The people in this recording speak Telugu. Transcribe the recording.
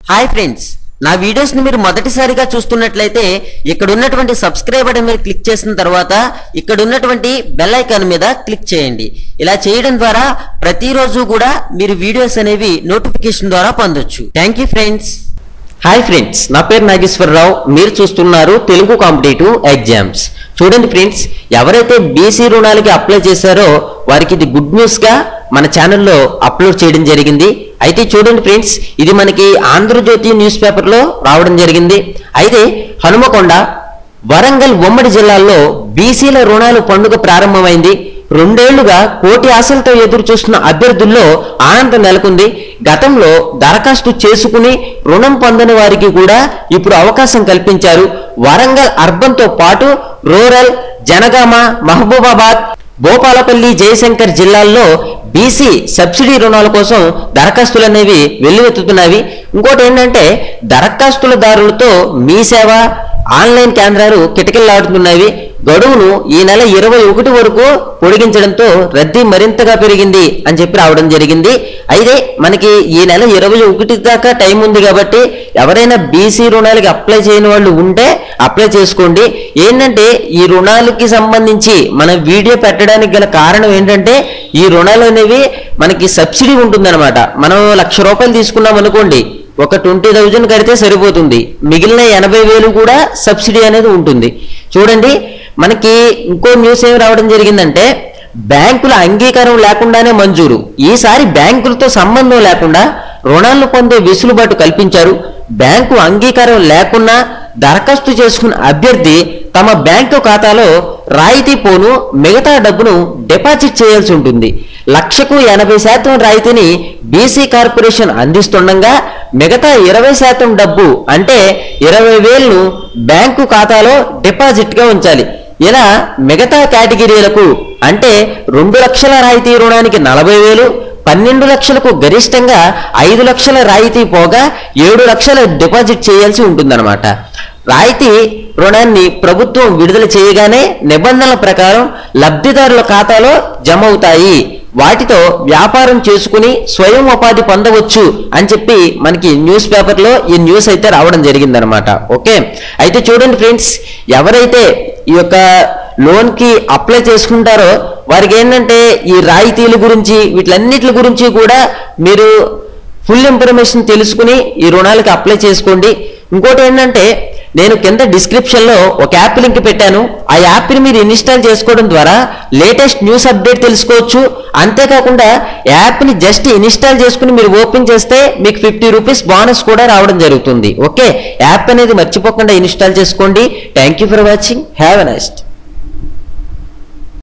హాయ్ ఫ్రెండ్స్ నా వీడియోస్ ని మీరు మొదటిసారిగా చూస్తున్నట్లయితే ఇక్కడ ఉన్నటువంటి సబ్స్క్రైబ్ బటన్ మీద క్లిక్ చేసిన తర్వాత ఇక్కడ ఉన్నటువంటి బెల్ ఐకాన్ మీద క్లిక్ చేయండి ఇలా చేయడం ద్వారా ప్రతిరోజు కూడా మీరు వీడియోస్ అనేవి నోటిఫికేషన్ ద్వారా పొందొచ్చు thank you friends hi friends నా పేరు నాగేశ్వరరావు మీరు చూస్తున్నారు తెలుగు కాంపిటేటివ్ ఎగ్జామ్స్ చూడండి ఫ్రెండ్స్ ఎవరైతే బీసీ రుణాలకి అప్లై చేశారో వారికి ఇది గుడ్ న్యూస్ గా మన ఛానల్లో అప్లోడ్ చేయడం జరిగింది అయితే చూడండి ఫ్రెండ్స్ ఇది మనకి ఆంధ్రజ్యోతి న్యూస్ పేపర్లో రావడం జరిగింది అయితే హనుమకొండ వరంగల్ ఉమ్మడి జిల్లాల్లో బీసీల రుణాలు పండుగ ప్రారంభమైంది రెండేళ్లుగా కోటి ఆశలతో ఎదురు చూస్తున్న అభ్యర్థుల్లో ఆనందం నెలకొంది గతంలో దరఖాస్తు చేసుకుని రుణం పొందని వారికి కూడా ఇప్పుడు అవకాశం కల్పించారు వరంగల్ అర్బన్తో పాటు రూరల్ జనగామ మహబూబాబాద్ భూపాలపల్లి జయశంకర్ జిల్లాల్లో బీసీ సబ్సిడీ రుణాల కోసం దరఖాస్తులు అనేవి వెల్లువెత్తుతున్నవి ఇంకోటి ఏంటంటే దరఖాస్తులదారులతో మీ సేవ ఆన్లైన్ కేంద్రాలు కిటకిల్లాడుతున్నవి గడువును ఈ నెల ఇరవై ఒకటి వరకు పొడిగించడంతో రద్దీ మరింతగా పెరిగింది అని చెప్పి రావడం జరిగింది అయితే మనకి ఈ నెల ఇరవై ఒకటి దాకా టైం ఉంది కాబట్టి ఎవరైనా బీసీ రుణాలకి అప్లై చేయని వాళ్ళు ఉంటే అప్లై చేసుకోండి ఏంటంటే ఈ రుణాలకి సంబంధించి మనం వీడియో పెట్టడానికి గల కారణం ఏంటంటే ఈ రుణాలు అనేవి మనకి సబ్సిడీ ఉంటుందన్నమాట మనం లక్ష రూపాయలు తీసుకున్నాం అనుకోండి ఒక ట్వంటీ థౌజండ్ కడితే సరిపోతుంది మిగిలిన ఎనభై వేలు కూడా సబ్సిడీ అనేది ఉంటుంది చూడండి మనకి ఇంకో న్యూస్ ఏమి రావడం జరిగిందంటే బ్యాంకుల అంగీకారం లేకుండానే మంజూరు ఈసారి బ్యాంకులతో సంబంధం లేకుండా రుణాలను పొందే వెసులుబాటు కల్పించారు బ్యాంకు అంగీకారం లేకున్నా దరఖాస్తు చేసుకున్న అభ్యర్థి తమ బ్యాంకు ఖాతాలో రాయితీ పోను మిగతా డబ్బును డిపాజిట్ చేయాల్సి ఉంటుంది లక్షకు ఎనభై శాతం రాయితీని బీసీ కార్పొరేషన్ అందిస్తుండగా మిగతా ఇరవై శాతం డబ్బు అంటే ఇరవై వేలను బ్యాంకు ఖాతాలో డిపాజిట్గా ఉంచాలి ఇలా మిగతా కేటగిరీలకు అంటే రెండు లక్షల రాయితీ రుణానికి నలభై వేలు పన్నెండు లక్షలకు గరిష్టంగా ఐదు లక్షల రాయితీ పోగా ఏడు లక్షల డిపాజిట్ చేయాల్సి ఉంటుందన్నమాట రాయితీ రుణాన్ని ప్రభుత్వం విడుదల చేయగానే నిబంధనల ప్రకారం లబ్ధిదారుల ఖాతాలో జమ అవుతాయి వాటితో వ్యాపారం చేసుకుని స్వయం ఉపాధి పొందవచ్చు అని చెప్పి మనకి న్యూస్ పేపర్లో ఈ న్యూస్ అయితే రావడం జరిగిందనమాట ఓకే అయితే చూడండి ఫ్రెండ్స్ ఎవరైతే ఈ యొక్క లోన్కి అప్లై చేసుకుంటారో వారికి ఏంటంటే ఈ రాయితీల గురించి వీటిలన్నిటి గురించి కూడా మీరు ఫుల్ ఇన్ఫర్మేషన్ తెలుసుకుని ఈ రుణాలకి అప్లై చేసుకోండి ఇంకోటి ఏంటంటే నేను కింద డిస్క్రిప్షన్లో ఒక యాప్ లింక్ పెట్టాను ఆ యాప్ని మీరు ఇన్స్టాల్ చేసుకోవడం ద్వారా లేటెస్ట్ న్యూస్ అప్డేట్ తెలుసుకోవచ్చు అంతేకాకుండా యాప్ని జస్ట్ ఇన్స్టాల్ చేసుకుని మీరు ఓపెన్ చేస్తే మీకు ఫిఫ్టీ రూపీస్ బోనస్ కూడా రావడం జరుగుతుంది ఓకే యాప్ అనేది మర్చిపోకుండా ఇన్స్టాల్ చేసుకోండి thank you for watching have a next